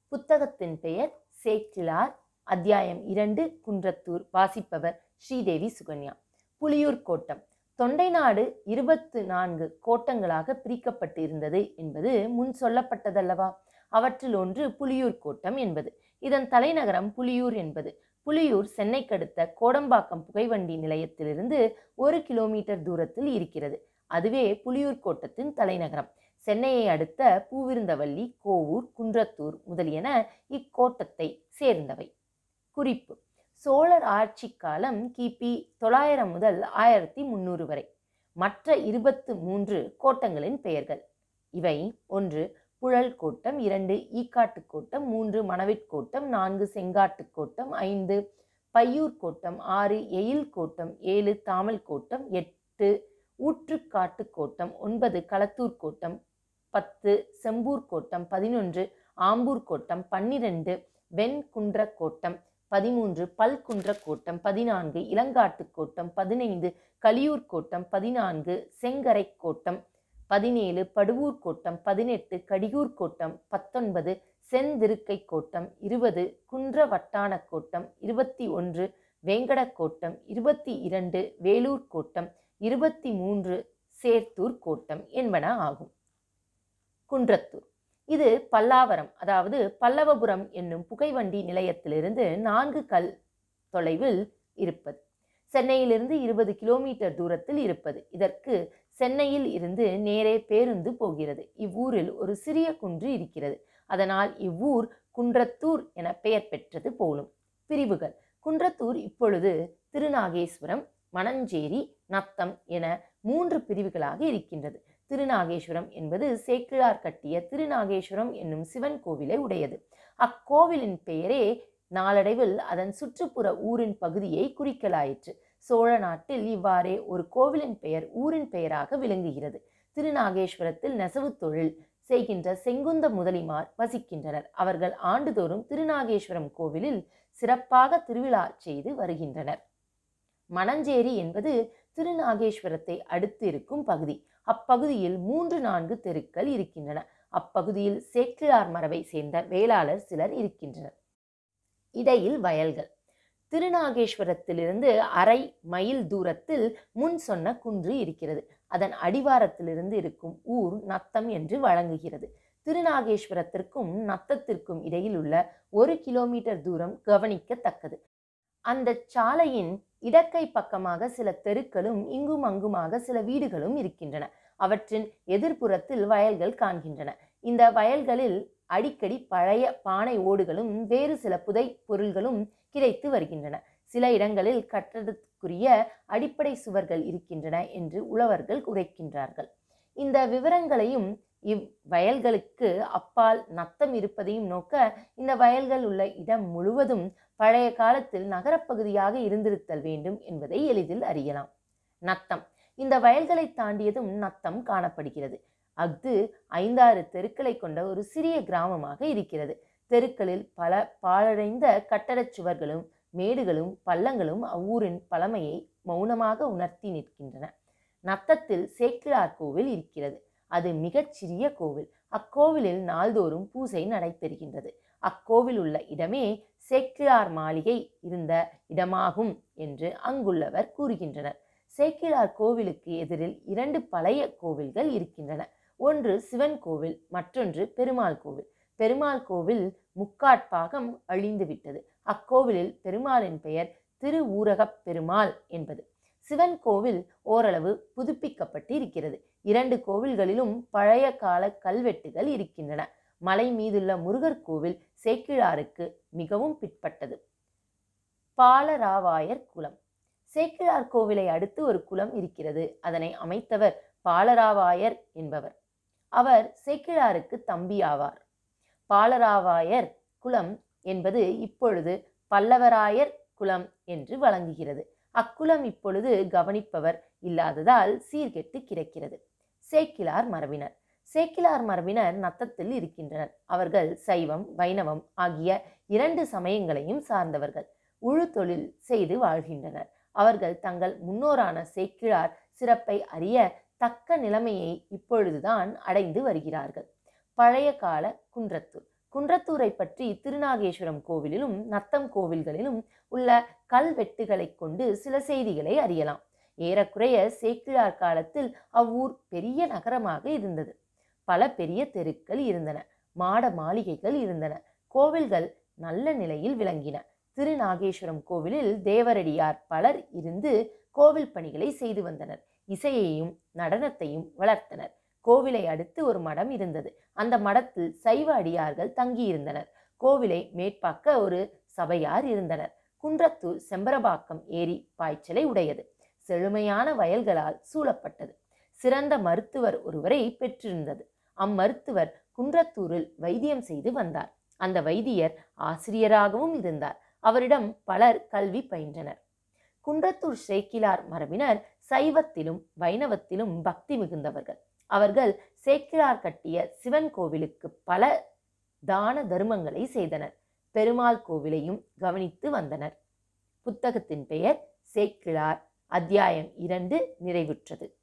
புத்தகத்தின் பெயர் சேக்கிழார் அத்தியாயம் இரண்டு குன்றத்தூர் வாசிப்பவர் ஸ்ரீதேவி சுகன்யா புலியூர் கோட்டம் தொண்டை நாடு இருபத்து நான்கு கோட்டங்களாக பிரிக்கப்பட்டு இருந்தது என்பது முன் சொல்லப்பட்டதல்லவா அவற்றில் ஒன்று புலியூர் கோட்டம் என்பது இதன் தலைநகரம் புலியூர் என்பது புலியூர் சென்னைக்கடுத்த கோடம்பாக்கம் புகைவண்டி நிலையத்திலிருந்து ஒரு கிலோமீட்டர் தூரத்தில் இருக்கிறது அதுவே புலியூர் கோட்டத்தின் தலைநகரம் சென்னையை அடுத்த பூவிருந்தவல்லி கோவூர் குன்றத்தூர் முதலியன இக்கோட்டத்தை சேர்ந்தவை குறிப்பு சோழர் ஆட்சி காலம் கிபி தொள்ளாயிரம் முதல் ஆயிரத்தி முன்னூறு வரை மற்ற இருபத்து மூன்று கோட்டங்களின் பெயர்கள் இவை ஒன்று புழல் கோட்டம் இரண்டு ஈக்காட்டு கோட்டம் மூன்று மணவிற்கோட்டம் நான்கு செங்காட்டு கோட்டம் ஐந்து பையூர் கோட்டம் ஆறு எயில் கோட்டம் ஏழு தாமல் கோட்டம் எட்டு ஊற்றுக்காட்டு கோட்டம் ஒன்பது களத்தூர் கோட்டம் பத்து செம்பூர் கோட்டம் பதினொன்று ஆம்பூர் கோட்டம் பன்னிரண்டு வெண்குன்ற கோட்டம் பதிமூன்று பல்குன்ற கோட்டம் பதினான்கு இளங்காட்டு கோட்டம் பதினைந்து கலியூர் கோட்டம் பதினான்கு செங்கரை கோட்டம் பதினேழு படுவூர் கோட்டம் பதினெட்டு கடியூர் கோட்டம் பத்தொன்பது செந்திருக்கை கோட்டம் இருபது குன்ற வட்டான கோட்டம் இருபத்தி ஒன்று வேங்கட கோட்டம் இருபத்தி இரண்டு வேலூர் கோட்டம் இருபத்தி மூன்று சேர்த்தூர் கோட்டம் என்பன ஆகும் குன்றத்தூர் இது பல்லாவரம் அதாவது பல்லவபுரம் என்னும் புகைவண்டி நிலையத்திலிருந்து நான்கு கல் தொலைவில் இருப்பது சென்னையிலிருந்து இருபது கிலோமீட்டர் தூரத்தில் இருப்பது இதற்கு சென்னையில் இருந்து நேரே பேருந்து போகிறது இவ்வூரில் ஒரு சிறிய குன்று இருக்கிறது அதனால் இவ்வூர் குன்றத்தூர் என பெயர் பெற்றது போலும் பிரிவுகள் குன்றத்தூர் இப்பொழுது திருநாகேஸ்வரம் மணஞ்சேரி நத்தம் என மூன்று பிரிவுகளாக இருக்கின்றது திருநாகேஸ்வரம் என்பது சேக்கிழார் கட்டிய திருநாகேஸ்வரம் என்னும் சிவன் கோவிலை உடையது அக்கோவிலின் பெயரே நாளடைவில் அதன் சுற்றுப்புற ஊரின் பகுதியை குறிக்கலாயிற்று சோழ நாட்டில் இவ்வாறே ஒரு கோவிலின் பெயர் ஊரின் பெயராக விளங்குகிறது திருநாகேஸ்வரத்தில் நெசவு தொழில் செய்கின்ற செங்குந்த முதலிமார் வசிக்கின்றனர் அவர்கள் ஆண்டுதோறும் திருநாகேஸ்வரம் கோவிலில் சிறப்பாக திருவிழா செய்து வருகின்றனர் மணஞ்சேரி என்பது திருநாகேஸ்வரத்தை அடுத்து இருக்கும் பகுதி அப்பகுதியில் மூன்று நான்கு தெருக்கள் இருக்கின்றன அப்பகுதியில் சேக்கிழார் மரபை சேர்ந்த வேளாளர் சிலர் இருக்கின்றனர் இடையில் வயல்கள் திருநாகேஸ்வரத்திலிருந்து அரை மைல் தூரத்தில் முன் சொன்ன குன்று இருக்கிறது அதன் அடிவாரத்திலிருந்து இருக்கும் ஊர் நத்தம் என்று வழங்குகிறது திருநாகேஸ்வரத்திற்கும் நத்தத்திற்கும் இடையில் உள்ள ஒரு கிலோமீட்டர் தூரம் கவனிக்கத்தக்கது அந்த சாலையின் இடக்கை பக்கமாக சில தெருக்களும் இங்கும் அங்குமாக சில வீடுகளும் இருக்கின்றன அவற்றின் எதிர்ப்புறத்தில் வயல்கள் காண்கின்றன இந்த வயல்களில் அடிக்கடி பழைய பானை ஓடுகளும் வேறு சில புதை பொருள்களும் கிடைத்து வருகின்றன சில இடங்களில் கட்டடத்துக்குரிய அடிப்படை சுவர்கள் இருக்கின்றன என்று உழவர்கள் உரைக்கின்றார்கள் இந்த விவரங்களையும் இவ்வயல்களுக்கு அப்பால் நத்தம் இருப்பதையும் நோக்க இந்த வயல்கள் உள்ள இடம் முழுவதும் பழைய காலத்தில் நகரப்பகுதியாக இருந்திருத்தல் வேண்டும் என்பதை எளிதில் அறியலாம் நத்தம் இந்த வயல்களை தாண்டியதும் நத்தம் காணப்படுகிறது அஃது ஐந்தாறு தெருக்களை கொண்ட ஒரு சிறிய கிராமமாக இருக்கிறது தெருக்களில் பல பாழடைந்த கட்டடச் சுவர்களும் மேடுகளும் பள்ளங்களும் அவ்வூரின் பழமையை மௌனமாக உணர்த்தி நிற்கின்றன நத்தத்தில் சேக்கிழார் கோவில் இருக்கிறது அது மிகச் சிறிய கோவில் அக்கோவிலில் நாள்தோறும் பூசை நடைபெறுகின்றது அக்கோவில் உள்ள இடமே சேக்கிழார் மாளிகை இருந்த இடமாகும் என்று அங்குள்ளவர் கூறுகின்றனர் சேக்கிழார் கோவிலுக்கு எதிரில் இரண்டு பழைய கோவில்கள் இருக்கின்றன ஒன்று சிவன் கோவில் மற்றொன்று பெருமாள் கோவில் பெருமாள் கோவில் முக்காட்பாகம் அழிந்துவிட்டது அக்கோவிலில் பெருமாளின் பெயர் திரு ஊரகப் பெருமாள் என்பது சிவன் கோவில் ஓரளவு புதுப்பிக்கப்பட்டு இருக்கிறது இரண்டு கோவில்களிலும் பழைய கால கல்வெட்டுகள் இருக்கின்றன மலை மீதுள்ள முருகர் கோவில் சேக்கிழாருக்கு மிகவும் பிற்பட்டது பாலராவாயர் குளம் சேக்கிழார் கோவிலை அடுத்து ஒரு குளம் இருக்கிறது அதனை அமைத்தவர் பாலராவாயர் என்பவர் அவர் சேக்கிழாருக்கு தம்பி ஆவார் பாலராவாயர் குளம் என்பது இப்பொழுது பல்லவராயர் குளம் என்று வழங்குகிறது அக்குளம் இப்பொழுது கவனிப்பவர் இல்லாததால் சீர்கெட்டு கிடக்கிறது சேக்கிலார் மரபினர் சேக்கிலார் மரபினர் நத்தத்தில் இருக்கின்றனர் அவர்கள் சைவம் வைணவம் ஆகிய இரண்டு சமயங்களையும் சார்ந்தவர்கள் உழு தொழில் செய்து வாழ்கின்றனர் அவர்கள் தங்கள் முன்னோரான சேக்கிழார் சிறப்பை அறிய தக்க நிலைமையை இப்பொழுதுதான் அடைந்து வருகிறார்கள் பழைய கால குன்றத்தூர் குன்றத்தூரை பற்றி திருநாகேஸ்வரம் கோவிலிலும் நத்தம் கோவில்களிலும் உள்ள கல்வெட்டுகளைக் கொண்டு சில செய்திகளை அறியலாம் ஏறக்குறைய சேக்கிழார் காலத்தில் அவ்வூர் பெரிய நகரமாக இருந்தது பல பெரிய தெருக்கள் இருந்தன மாட மாளிகைகள் இருந்தன கோவில்கள் நல்ல நிலையில் விளங்கின திருநாகேஸ்வரம் கோவிலில் தேவரடியார் பலர் இருந்து கோவில் பணிகளை செய்து வந்தனர் இசையையும் நடனத்தையும் வளர்த்தனர் கோவிலை அடுத்து ஒரு மடம் இருந்தது அந்த மடத்தில் சைவ அடியார்கள் தங்கியிருந்தனர் கோவிலை மேற்பாக்க ஒரு சபையார் இருந்தனர் குன்றத்தூர் செம்பரபாக்கம் ஏரி பாய்ச்சலை உடையது செழுமையான வயல்களால் சூழப்பட்டது சிறந்த மருத்துவர் ஒருவரை பெற்றிருந்தது அம்மருத்துவர் குன்றத்தூரில் வைத்தியம் செய்து வந்தார் அந்த வைத்தியர் ஆசிரியராகவும் இருந்தார் அவரிடம் பலர் கல்வி பயின்றனர் குன்றத்தூர் சேக்கிலார் மரபினர் சைவத்திலும் வைணவத்திலும் பக்தி மிகுந்தவர்கள் அவர்கள் சேக்கிழார் கட்டிய சிவன் கோவிலுக்கு பல தான தர்மங்களை செய்தனர் பெருமாள் கோவிலையும் கவனித்து வந்தனர் புத்தகத்தின் பெயர் சேக்கிழார் அத்தியாயம் இரண்டு நிறைவுற்றது